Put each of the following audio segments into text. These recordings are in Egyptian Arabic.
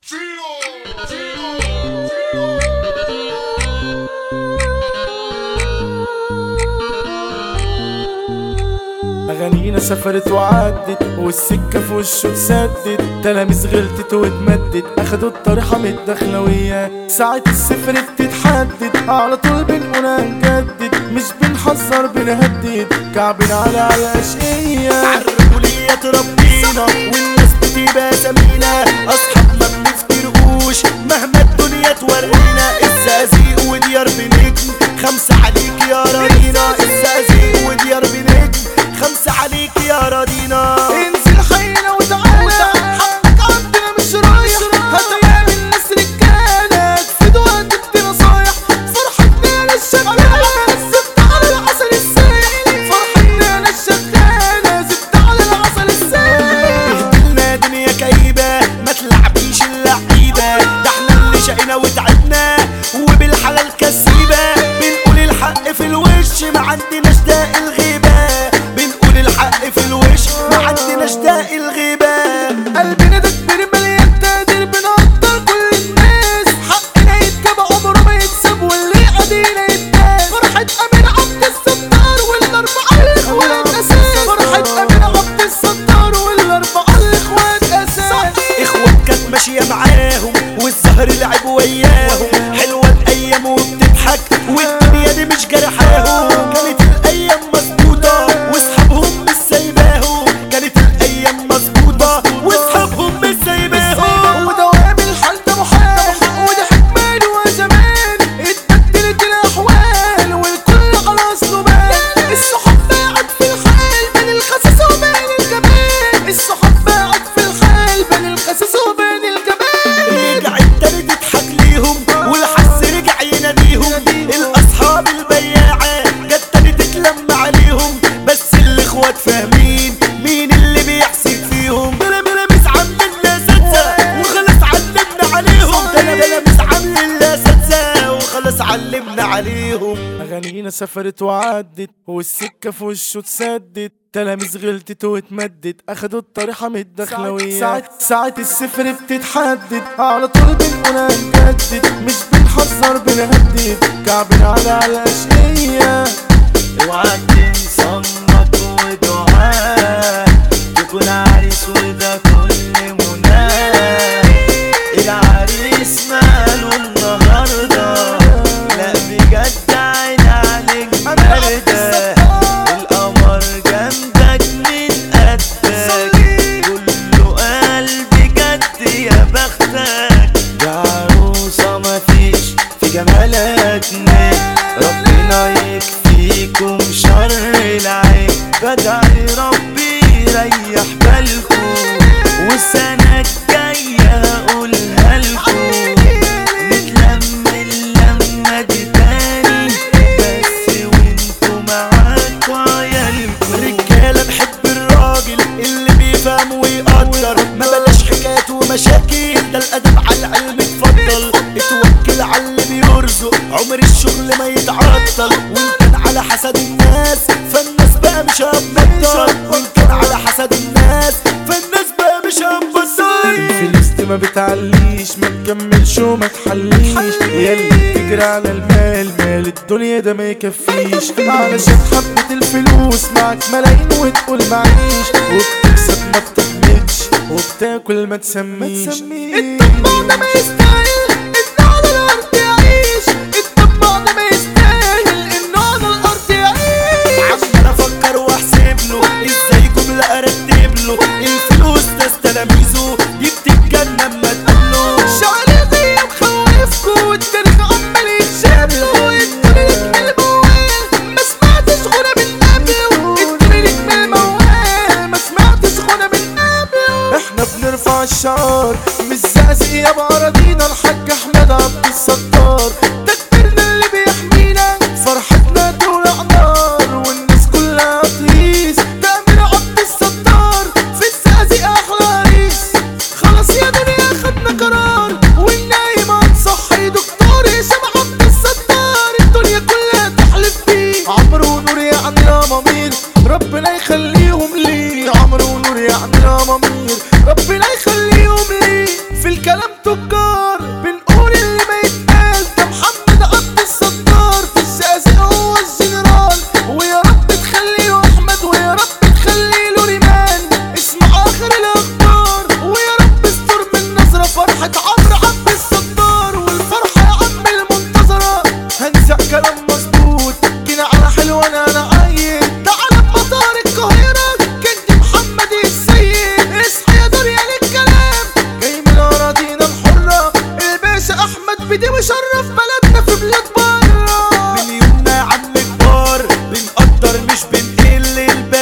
أغانينا سافرت وعدت والسكة في وشه اتسدت تلاميذ غلطت واتمدت أخدوا الطريحة من الدخلوية ساعة الصفر بتتحدد على طول بنقول هنجدد مش بنحذر بنهدد كعبنا على على أشقية عالرجولية تربينا والناس بتبقى سمينة أصحاب ما بنفترقوش مهما الدنيا تورينا الزقازيق وديار بنجم خمسة عليك يا رادينا الزقازيق وديار بنجم خمسة عليك يا رادينا انزل حينا وتعالى حقك عندنا مش رايح هتعمل الناس رجالة تفيدوا هتدي نصايح فرحتنا انا الشغالة زبت على العسل السايل فرحتنا انا الشغالة زبت على العسل السايل اهدلنا دنيا كئيبة ما تلعبيش اللعيبة ده احنا اللي شقينا وتعبنا وبالحلال كسيبة بنقول الحق في الوش ما عندناش داء الغيبة بنقول الحق في الوش ما عندناش داء الغيبة قلبنا ده كبير مليان تقدير بنقدر كل الناس حقنا يتجاب عمره ما يكسب واللي قضينا يتناس فرحة أمين عبد الستار والأربعة الإخوات أساس فرحة أمين عبد الستار والأربعة الإخوات أساس اخوات كانت ماشية معاهم والزهر لعب وياهم حلوة الايام وبتضحك والدنيا دي مش جرحاهم كانت الايام مظبوطة واصحابهم مش سايباهم كانت الايام مظبوطة واصحابهم مش سايباهم ودوام الحال ده محال وده حكمان وزمان اتبدلت الأحوال والكل على أصله بال الصحاب باعت في الحال بين الخسيس وبين الجمال الصحاب باعت في الحال بين الخسيس وبين الجمال رجع التاني تضحك ليهم والحس رجع يناديهم الاصحاب البياعة جت تاني تتلم عليهم بس الاخوات فاهمين مين اللي بيحسد فيهم ده انا ده أنا مش عاملين اساتذة وخلاص علمنا عليهم ده انا ده انا مش عاملين اساتذة وخلاص علمنا عليهم أغانينا سافرت وعدت والسكة في وشه اتسدت تلاميذ غلطت واتمدت أخدوا الطريحة من الدخلوية ساعة ساعة الصفر بتتحدد على طول بنقول هنجدد مش بنحذر بنهدد كعبنا على على أشقية اوعى تنسى امك ودعاء تكون عريس وده كل مناه العريس ماله النهارده لا بجد عين عليك بارده القمر جنبك من قدك كله قلب جد يا بختك يا عروسه مفيش في جمالك نيل ربنا يكفيكم شر العين بدعي ربي يريح بالكم والسنة الجاية هقولها لكم نتلم اللمة دي تاني بس وانتوا معاكوا عيالكم رجالة بحب الراجل اللي بيفهم ويقدر ما بلاش حكايات ومشاكل ده الأدب على العلم اتفضل اتوكل على اللي بيرزق عمر الشغل ما يتعطل وان كان على حسد الناس فالناس بقى مش هتبطل وان كان على حسد الناس فالناس بقى مش هتبطل الفلوس دي ما بتعليش ما تكملش وما تحليش ياللي بتجري على المال مال الدنيا ده ما يكفيش علشان حبة الفلوس معك ملايين وتقول معيش وبتكسب ما بتحمدش وبتاكل ما تسميش الطماع ده ما يستاهل انه على الارض يعيش الطماع ده ما يستاهل انه على الارض يعيش عمال افكر واحسب له ازاي جمله ارتب له الفلوس ناس تلاميذه دي بتتجنن اما تقابله شعري غير مخوفكوا والتاريخ عمال يتشابلوا الدنيا من الموال ما سمعتش غنى من قبله الدنيا من الموال ما سمعتش غنى من قبله احنا بنرفع الشعار مش زقزق يا بأراضينا الحاج احمد عبد الستار تكبيرنا اللي بيحمينا فرحتنا تولع نار والناس كلها تقيس تأمير عبد الستار في الزقازيق احلى عريس خلاص يا دنيا خدنا قرار والنايم هتصحي دكتور هشام عبد الستار الدنيا كلها تحلف بيه عمرو ونور يعني يا مامير ربنا يخليهم لي عمرو ونور يعني يا مامير ربنا يخليهم لي في الكلام تك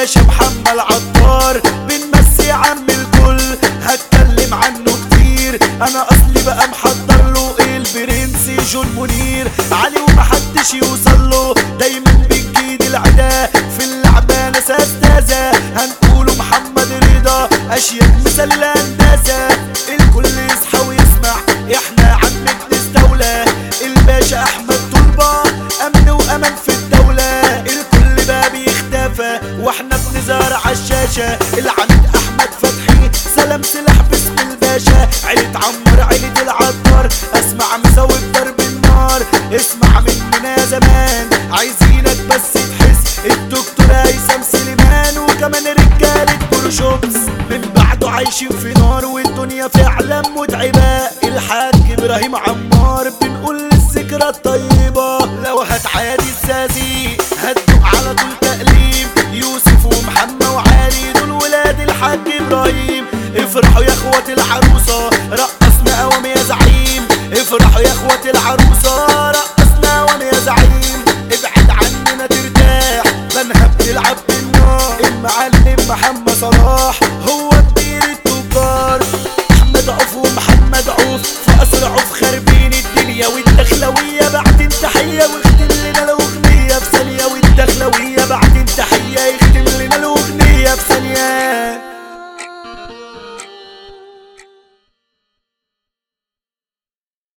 الباشا محمد العطار بنمسي عم الكل هتكلم عنه كتير انا اصلي بقى محضر له البرنس جون منير علي ومحدش يوصل له دايما بتجيد العدا في اللعبة ناس استاذة هنقوله محمد رضا اشياء مثل الهندسة الكل يصحى ويسمع احنا عمك نستولى الباشا احمد طلبة امن وامان في الدولة الكل بقى بيختفى واحنا بنظهر عالشاشة العميد احمد فتحي سلام سلاح باسم الباشا عيلة عمر عيلة العطار اسمع مساوي ضرب النار اسمع مننا زمان عايزينك بس تحس الدكتور هيثم سليمان وكمان رجالة بروشوبس من بعده عايشين في نار والدنيا فعلا متعبة الحاج ابراهيم عمار بنقول الذكرى الطيبة لو هتعادي الزازي هتدوق على طول تقليب يوسف ومحمد وعلي دول ولاد الحاج ابراهيم افرحوا يا اخوات العروسة رقصنا قوام يا زعيم افرحوا يا اخوات العروسة رقصنا قوام يا زعيم ابعد عننا ترتاح بنها بتلعب بالنار المعلم محمد صلاح